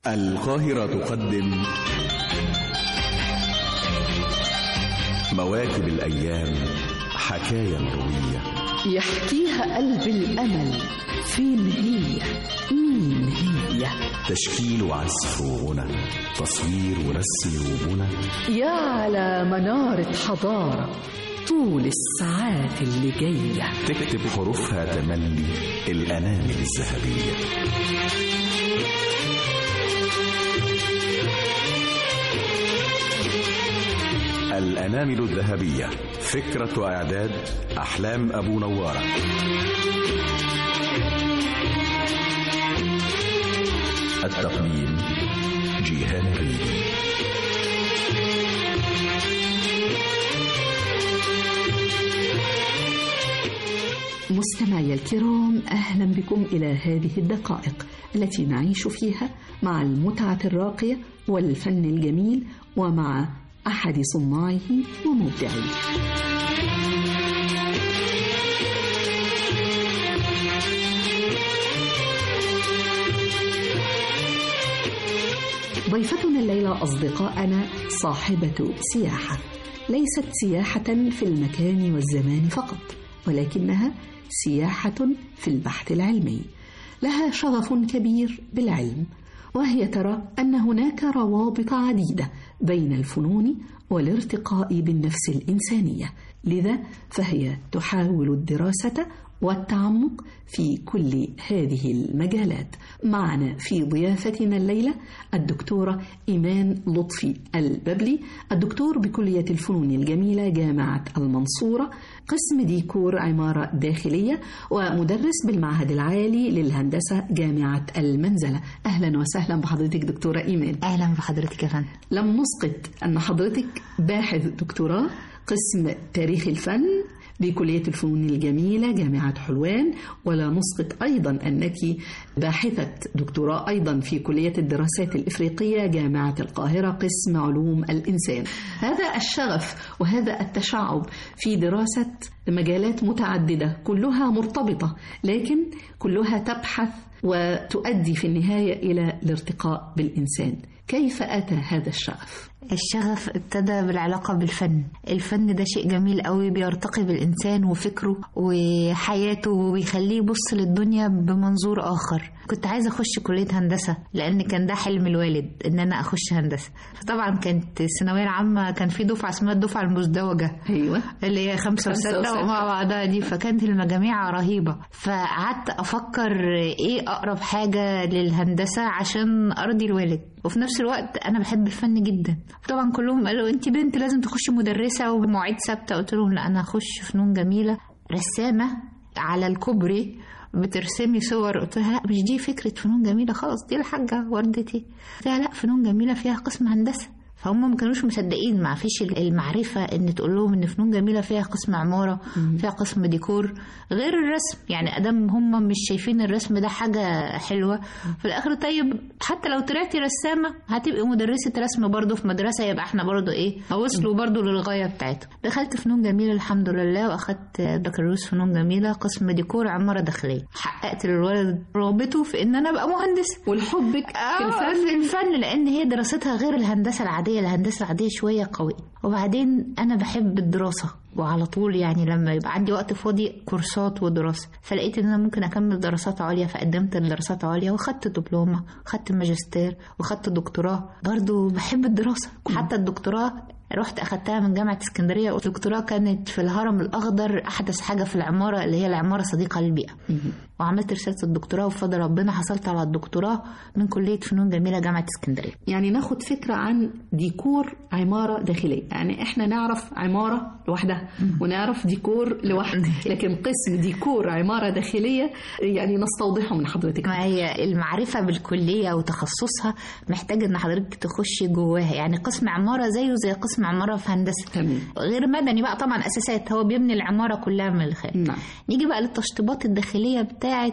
القاهرة تقدم مواكب الأيام حكاية روية يحكيها قلب الأمل فين هي مين هي تشكيل وعزف وغنى تصوير ورسم وبنى يا على منارة حضارة طول الساعات اللي جاية تكتب حروفها تملي الأنامل الذهبية الأنامل الذهبية فكرة وإعداد أحلام أبو نوارة التقديم جيهان ريدي مستمعي الكرام أهلا بكم إلى هذه الدقائق التي نعيش فيها مع المتعة الراقية والفن الجميل ومع أحد صناعه ومبدعيه ضيفتنا الليلة أصدقائنا صاحبة سياحة ليست سياحة في المكان والزمان فقط ولكنها سياحة في البحث العلمي لها شغف كبير بالعلم وهي ترى أن هناك روابط عديدة بين الفنون والارتقاء بالنفس الإنسانية لذا فهي تحاول الدراسة والتعمق في كل هذه المجالات معنا في ضيافتنا الليلة الدكتورة إيمان لطفي الببلي الدكتور بكلية الفنون الجميلة جامعة المنصورة قسم ديكور عمارة داخلية ومدرس بالمعهد العالي للهندسة جامعة المنزلة أهلا وسهلا بحضرتك دكتورة إيمان اهلا بحضرتك يا فندم لم نسقط أن حضرتك باحث دكتوراه قسم تاريخ الفن بكلية الفنون الجميلة جامعة حلوان ولا نسقط أيضا أنك باحثة دكتوراه أيضا في كلية الدراسات الإفريقية جامعة القاهرة قسم علوم الإنسان هذا الشغف وهذا التشعب في دراسة مجالات متعددة كلها مرتبطة لكن كلها تبحث وتؤدي في النهاية إلى الارتقاء بالإنسان كيف أتى هذا الشغف؟ الشغف ابتدى بالعلاقة بالفن الفن ده شيء جميل قوي بيرتقي بالإنسان وفكره وحياته وبيخليه يبص للدنيا بمنظور آخر كنت عايزة أخش كلية هندسة لأن كان ده حلم الوالد إن أنا أخش هندسة طبعا كانت الثانوية العامة كان في دفعة اسمها الدفعة المزدوجة أيوة اللي هي خمسة خمسة وستة وستة. ومع بعضها دي فكانت المجاميع رهيبة فقعدت أفكر إيه أقرب حاجة للهندسة عشان أرضي الوالد وفي نفس الوقت أنا بحب الفن جدا طبعا كلهم قالوا أنت بنت لازم تخشي مدرسة ومواعيد ثابتة قلت لهم لا أنا هخش فنون جميلة رسامة على الكوبري بترسمي صور قلت لها لا مش دي فكرة فنون جميلة خالص دي الحاجة والدتي قلت لها لا فنون جميلة فيها قسم هندسة فهم ما كانوش مصدقين ما فيش المعرفة ان تقول لهم ان فنون جميلة فيها قسم عمارة فيها قسم ديكور غير الرسم يعني ادام هم مش شايفين الرسم ده حاجة حلوة في الاخر طيب حتى لو طلعتي رسامة هتبقي مدرسة رسم برضو في مدرسة يبقى احنا برضو ايه وصلوا برضو للغاية بتاعتهم دخلت فنون جميلة الحمد لله واخدت بكالوريوس فنون جميلة قسم ديكور عمارة داخلية حققت للولد رغبته في ان انا ابقى مهندسة والحبك في آه، الفن في الفن لان هي دراستها غير الهندسه العاديه الهندسه العاديه شويه قويه وبعدين انا بحب الدراسه وعلى طول يعني لما يبقى عندي وقت فاضي كورسات ودراسه فلقيت ان انا ممكن اكمل دراسات عليا فقدمت لدراسات عليا واخدت دبلومه خدت ماجستير وخدت دكتوراه برضو بحب الدراسه حتى الدكتوراه رحت اخدتها من جامعه اسكندريه والدكتوراه كانت في الهرم الاخضر احدث حاجه في العماره اللي هي العماره صديقه للبيئه وعملت رساله الدكتوراه وبفضل ربنا حصلت على الدكتوراه من كليه فنون جميله جامعه اسكندريه يعني ناخد فكرة عن ديكور عمارة داخلية يعني احنا نعرف عمارة لوحدها ونعرف ديكور لوحده لكن قسم ديكور عمارة داخلية يعني نستوضحه من حضرتك ما هي المعرفة بالكلية وتخصصها محتاج ان حضرتك تخشي جواها يعني قسم عمارة زيه زي قسم عمارة في هندسة تمام غير مدني بقى طبعا اساسات هو بيبني العمارة كلها من الخارج نعم نيجي بقى للتشطيبات الداخلية بتاعة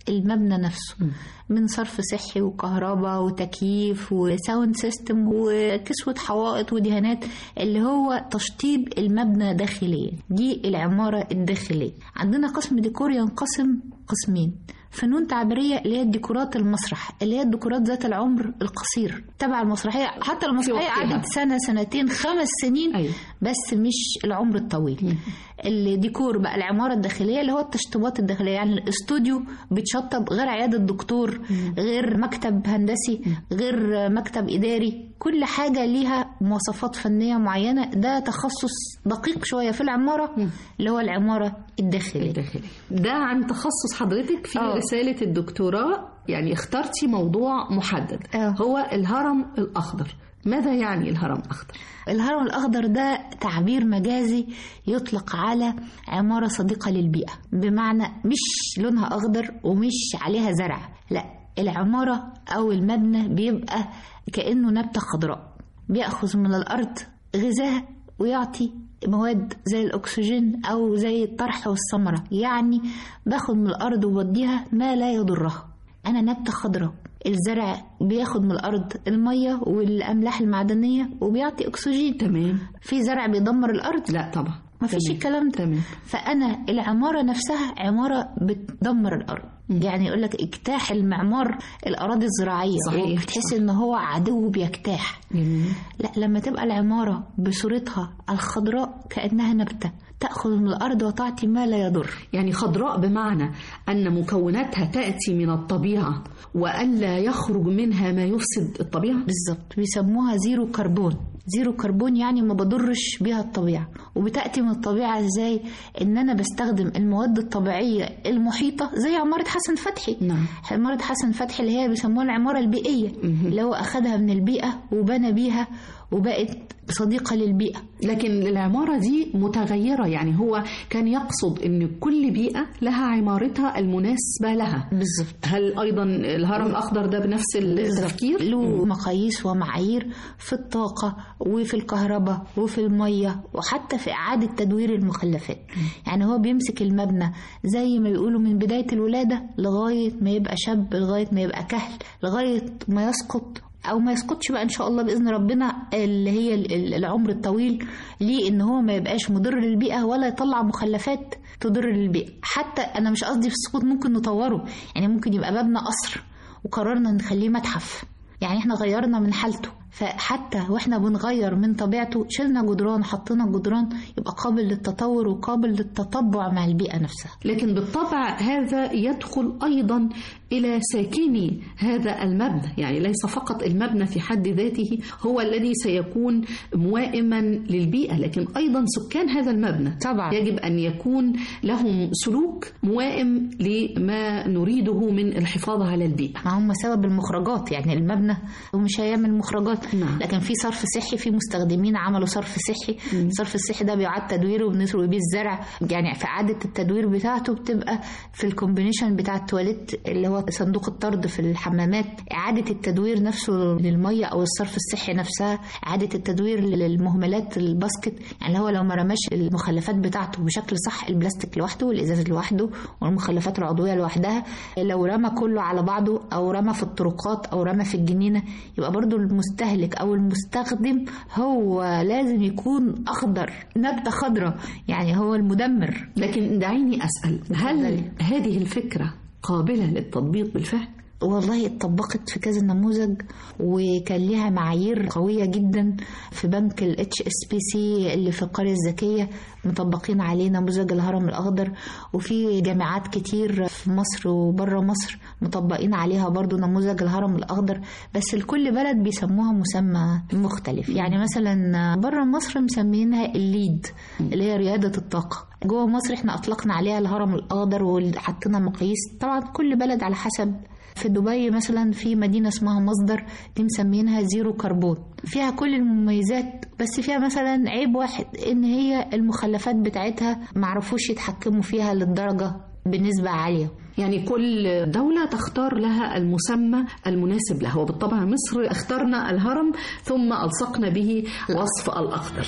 المبنى نفسه من صرف صحي وكهرباء وتكييف وساوند سيستم وكسوة حوائط ودهانات اللي هو تشطيب المبنى داخليا دي العمارة الداخلية عندنا قسم ديكور ينقسم قسمين فنون تعبيرية اللي هي الديكورات المسرح اللي هي الديكورات ذات العمر القصير تبع المسرحية حتى المسرحية وقتها. قعدت سنة سنتين خمس سنين أيوة. بس مش العمر الطويل الديكور بقى العمارة الداخلية اللي هو التشطيبات الداخلية يعني الاستوديو بيتشطب غير عيادة دكتور غير مكتب هندسي غير مكتب إداري كل حاجة ليها مواصفات فنية معينة ده تخصص دقيق شوية في العمارة اللي هو العمارة الداخلية الداخلي ده عن تخصص حضرتك في آه. رسالة الدكتوراه يعني اخترتي موضوع محدد آه. هو الهرم الأخضر ماذا يعني الهرم الأخضر؟ الهرم الأخضر ده تعبير مجازي يطلق على عمارة صديقة للبيئة بمعنى مش لونها أخضر ومش عليها زرع لا العمارة أو المبنى بيبقى كأنه نبتة خضراء بيأخذ من الأرض غذاء ويعطي مواد زي الأكسجين أو زي الطرح والثمرة يعني باخد من الأرض وبديها ما لا يضرها أنا نبتة خضراء الزرع بياخد من الأرض المية والأملاح المعدنية وبيعطي أكسجين تمام في زرع بيدمر الأرض لا طبعا ما فيش تمام. الكلام ده تمام فأنا العمارة نفسها عمارة بتدمر الأرض يعني يقول لك اجتاح المعمار الأراضي الزراعية صحيح، وبتحس صح. إن هو عدو بيجتاح جميل لا لما تبقى العمارة بصورتها الخضراء كأنها نبتة تأخذ من الأرض وتعطي ما لا يضر يعني خضراء بمعنى أن مكوناتها تأتي من الطبيعة وألا يخرج منها ما يفسد الطبيعة بالظبط بيسموها زيرو كربون زيرو كربون يعني ما بضرش بيها الطبيعة وبتأتي من الطبيعة ازاي ان انا بستخدم المواد الطبيعية المحيطة زي عمارة حسن فتحي نعم. عمارة حسن فتحي اللي هي بيسموها العمارة البيئية اللي هو أخدها من البيئة وبنى بيها وبقت صديقة للبيئة لكن العمارة دي متغيرة يعني هو كان يقصد أن كل بيئة لها عمارتها المناسبة لها بالظبط هل أيضا الهرم الأخضر ده بنفس التفكير؟ له مقاييس ومعايير في الطاقة وفي الكهرباء وفي المية وحتى في إعادة تدوير المخلفات يعني هو بيمسك المبنى زي ما بيقولوا من بداية الولادة لغاية ما يبقى شاب لغاية ما يبقى كهل لغاية ما يسقط او ما يسقطش بقى ان شاء الله باذن ربنا اللي هي ال- ال- العمر الطويل ليه ان هو ما يبقاش مضر للبيئه ولا يطلع مخلفات تضر للبيئه حتى انا مش قصدي في السقوط ممكن نطوره يعني ممكن يبقى مبنى قصر وقررنا نخليه متحف يعني احنا غيرنا من حالته فحتى واحنا بنغير من طبيعته شلنا جدران حطينا جدران يبقى قابل للتطور وقابل للتطبع مع البيئه نفسها لكن بالطبع هذا يدخل أيضا إلى ساكني هذا المبنى يعني ليس فقط المبنى في حد ذاته هو الذي سيكون موائما للبيئة لكن أيضا سكان هذا المبنى طبعا. يجب أن يكون لهم سلوك موائم لما نريده من الحفاظ على البيئة ما هم سبب المخرجات يعني المبنى ومش هيعمل مخرجات نعم. لكن في صرف صحي في مستخدمين عملوا صرف صحي الصرف الصحي ده بيعاد تدويره وبنسرق بيه الزرع يعني في اعاده التدوير بتاعته بتبقى في الكومبينيشن بتاع التواليت اللي هو صندوق الطرد في الحمامات اعاده التدوير نفسه للميه او الصرف الصحي نفسها اعاده التدوير للمهملات الباسكت يعني هو لو ما رماش المخلفات بتاعته بشكل صح البلاستيك لوحده والازاز لوحده والمخلفات العضويه لوحدها لو رمى كله على بعضه او رمى في الطرقات او رمى في الجنينه يبقى برضو المستهلك او المستخدم هو لازم يكون اخضر نبته خضراء يعني هو المدمر لكن دعيني أسأل هل اتفضلي. هذه الفكرة قابلة للتطبيق بالفعل؟ والله اتطبقت في كذا نموذج وكان ليها معايير قوية جدا في بنك ال HSBC اللي في القرية الذكية مطبقين عليه نموذج الهرم الأخضر وفي جامعات كتير في مصر وبره مصر مطبقين عليها برضو نموذج الهرم الأخضر بس لكل بلد بيسموها مسمى مختلف يعني مثلا بره مصر مسمينها الليد اللي هي ريادة الطاقة جوه مصر احنا أطلقنا عليها الهرم الأخضر وحطينا مقاييس طبعا كل بلد على حسب في دبي مثلا في مدينة اسمها مصدر دي مسمينها زيرو كربون فيها كل المميزات بس فيها مثلا عيب واحد ان هي المخلفات بتاعتها معرفوش يتحكموا فيها للدرجة بنسبة عالية يعني كل دولة تختار لها المسمى المناسب لها وبالطبع مصر اخترنا الهرم ثم ألصقنا به وصف الأخضر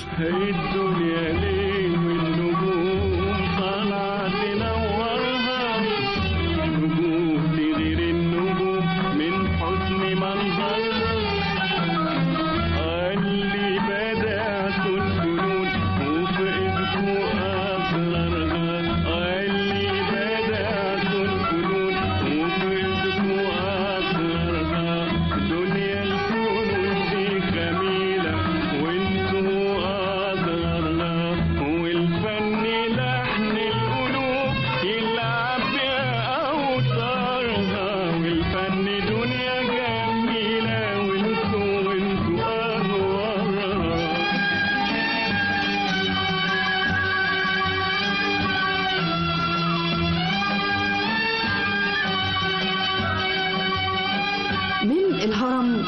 الدنيا ليه والنجوم طالعة تنورها نجوم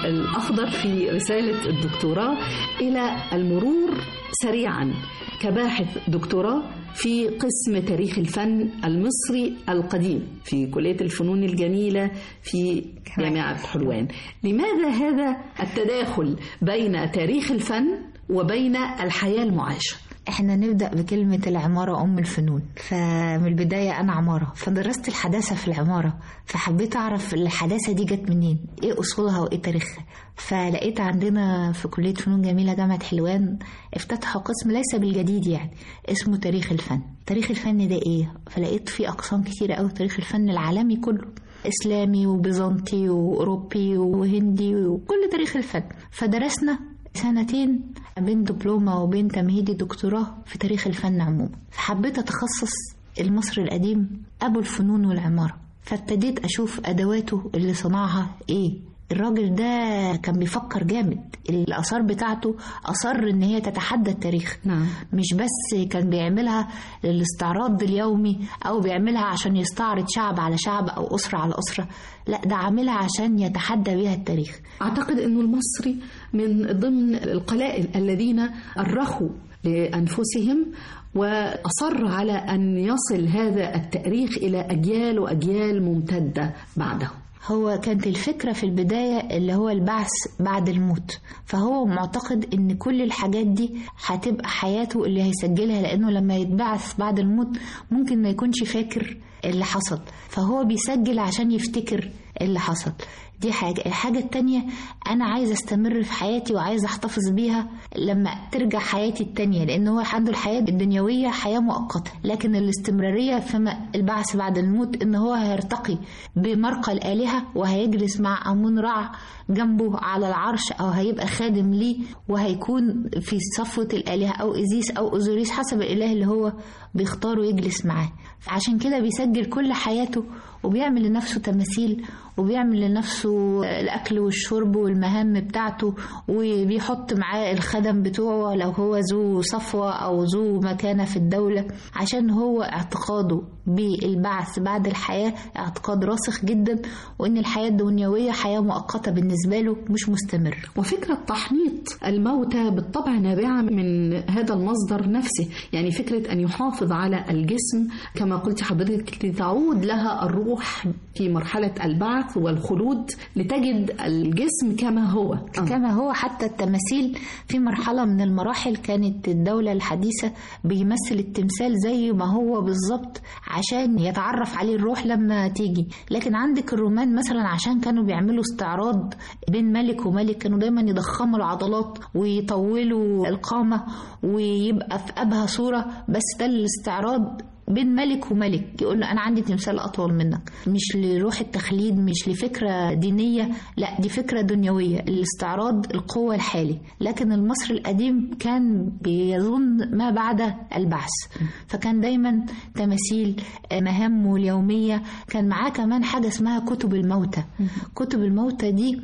الأخضر في رسالة الدكتوراه إلى المرور سريعا كباحث دكتوراه في قسم تاريخ الفن المصري القديم في كلية الفنون الجميلة في جامعة حلوان لماذا هذا التداخل بين تاريخ الفن وبين الحياة المعاشة احنا نبدأ بكلمة العمارة أم الفنون فمن البداية أنا عمارة فدرست الحداثة في العمارة فحبيت أعرف الحداثة دي جت منين إيه أصولها وإيه تاريخها فلقيت عندنا في كلية فنون جميلة جامعة حلوان افتتحوا قسم ليس بالجديد يعني اسمه تاريخ الفن تاريخ الفن ده إيه فلقيت فيه أقسام كتيرة أوي تاريخ الفن العالمي كله إسلامي وبيزنطي وأوروبي وهندي وكل تاريخ الفن فدرسنا سنتين بين دبلومة وبين تمهيدي دكتوراه في تاريخ الفن عموما فحبيت أتخصص المصري القديم أبو الفنون والعمارة فابتديت أشوف أدواته اللي صنعها إيه الراجل ده كان بيفكر جامد الآثار بتاعته أصر إن هي تتحدى التاريخ نعم. مش بس كان بيعملها للاستعراض اليومي أو بيعملها عشان يستعرض شعب على شعب أو أسرة على أسرة لا ده عاملها عشان يتحدى بيها التاريخ أعتقد أنه المصري من ضمن القلائل الذين أرخوا لأنفسهم وأصر على أن يصل هذا التاريخ إلى أجيال وأجيال ممتدة بعده هو كانت الفكرة في البداية اللي هو البعث بعد الموت فهو معتقد ان كل الحاجات دي هتبقى حياته اللي هيسجلها لانه لما يتبعث بعد الموت ممكن ما يكونش فاكر اللي حصل فهو بيسجل عشان يفتكر اللي حصل دي حاجة الحاجة التانية أنا عايزة أستمر في حياتي وعايزة أحتفظ بيها لما ترجع حياتي التانية لأن هو عنده الحياة الدنيوية حياة مؤقتة لكن الاستمرارية فيما البعث بعد الموت إن هو هيرتقي بمرقى الآلهة وهيجلس مع أمون رع جنبه على العرش أو هيبقى خادم ليه وهيكون في صفوة الآلهة أو إزيس أو أوزوريس حسب الإله اللي هو بيختاره يجلس معاه عشان كده بيسجل كل حياته وبيعمل لنفسه تماثيل وبيعمل لنفسه الأكل والشرب والمهام بتاعته وبيحط معاه الخدم بتوعه لو هو ذو صفوة أو ذو مكانة في الدولة عشان هو اعتقاده بالبعث بعد الحياة اعتقاد راسخ جدا وإن الحياة الدنيوية حياة مؤقتة بالنسبة له مش مستمر وفكرة تحنيط الموتى بالطبع نابعة من هذا المصدر نفسه يعني فكرة أن يحافظ على الجسم كما قلت حضرتك لتعود لها الروح في مرحلة البعث والخلود لتجد الجسم كما هو كما هو حتى التماثيل في مرحلة من المراحل كانت الدولة الحديثة بيمثل التمثال زي ما هو بالظبط عشان يتعرف عليه الروح لما تيجي لكن عندك الرومان مثلا عشان كانوا بيعملوا استعراض بين ملك وملك كانوا دايما يضخموا العضلات ويطولوا القامة ويبقى في أبهى صورة بس ده الاستعراض بين ملك وملك يقول له انا عندي تمثال اطول منك مش لروح التخليد مش لفكره دينيه لا دي فكره دنيويه الاستعراض القوه الحالي لكن المصري القديم كان بيظن ما بعد البعث فكان دايما تماثيل مهامه اليوميه كان معاه كمان حاجه اسمها كتب الموتى كتب الموتى دي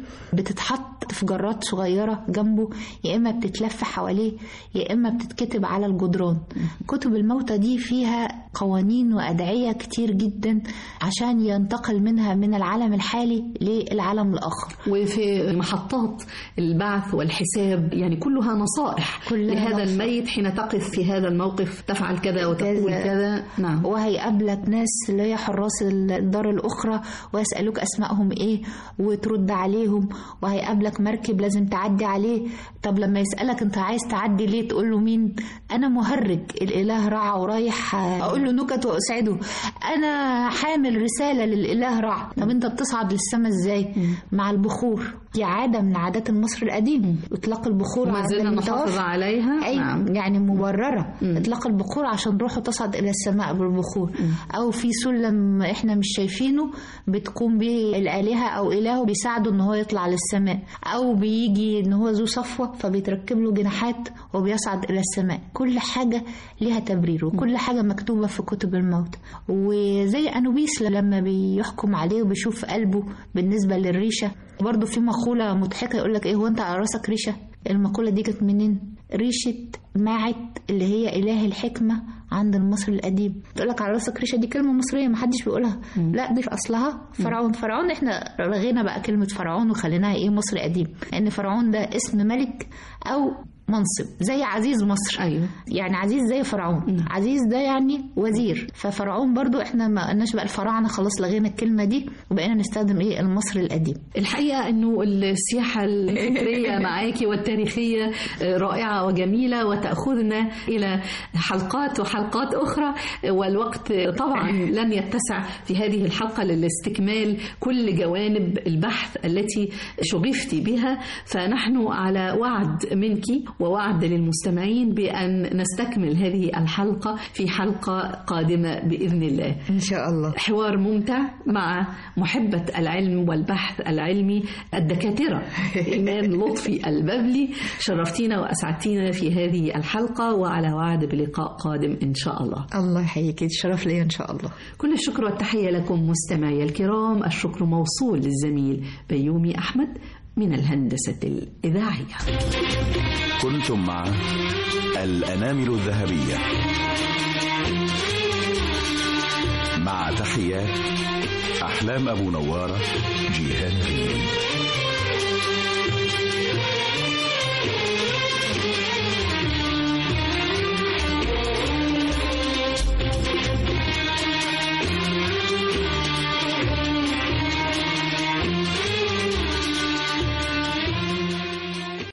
بتتحط في جرات صغيره جنبه يا اما بتتلف حواليه يا اما بتتكتب على الجدران كتب الموتى دي فيها قوانين وأدعية كتير جدا عشان ينتقل منها من العالم الحالي للعالم الآخر وفي محطات البعث والحساب يعني كلها نصائح كلها لهذا نصائح. الميت حين تقف في هذا الموقف تفعل كذا وتقول كذا. كذا نعم وهيقابلك ناس اللي هي حراس الدار الأخرى ويسألوك أسمائهم إيه وترد عليهم وهيقابلك مركب لازم تعدي عليه طب لما يسألك أنت عايز تعدي ليه تقول له مين أنا مهرج الإله رع ورايح أقول له نكت وأسعده أنا حامل رسالة للإله رع طب أنت بتصعد للسماء إزاي مع البخور دي عادة من عادات المصري القديم إطلاق البخور وما عند زلنا المتوفى. نحافظ عليها أي نعم. يعني مبررة اطلاق البخور عشان روحه تصعد الى السماء بالبخور او في سلم احنا مش شايفينه بتقوم به الالهه او الهه بيساعده ان هو يطلع للسماء او بيجي ان هو ذو صفوه فبيتركب له جناحات وبيصعد الى السماء كل حاجه ليها تبرير وكل حاجه مكتوبه في كتب الموت وزي انوبيس لما بيحكم عليه وبيشوف قلبه بالنسبه للريشه برضه في مقوله مضحكه يقول لك ايه هو انت على راسك ريشه المقوله دي كانت منين ريشه ماعت اللي هي اله الحكمه عند المصري القديم تقول لك على راسك ريشه دي كلمه مصريه ما حدش بيقولها لا دي في اصلها فرعون فرعون احنا لغينا بقى كلمه فرعون وخليناها ايه مصري قديم لان فرعون ده اسم ملك او منصب زي عزيز مصر أيوة. يعني عزيز زي فرعون عزيز ده يعني وزير ففرعون برضو احنا ما قلناش بقى الفراعنه خلاص لغينا الكلمه دي وبقينا نستخدم ايه المصري القديم الحقيقة أنه السياحة الفكرية معاكي والتاريخية رائعة وجميلة وتأخذنا إلى حلقات وحلقات أخرى والوقت طبعا لن يتسع في هذه الحلقة لاستكمال كل جوانب البحث التي شغفتي بها فنحن على وعد منك ووعد للمستمعين بأن نستكمل هذه الحلقة في حلقة قادمة بإذن الله ان شاء الله حوار ممتع مع محبة العلم والبحث العلمي الدكاترة إيمان لطفي الببلي شرفتينا وأسعدتينا في هذه الحلقة وعلى وعد بلقاء قادم إن شاء الله الله يحييك الشرف ليا ان شاء الله كل الشكر والتحية لكم مستمعي الكرام الشكر موصول للزميل بيومي أحمد من الهندسة الإذاعية كنتم مع الأنامل الذهبية مع تحيات أحلام أبو نوارة جيهان ريدي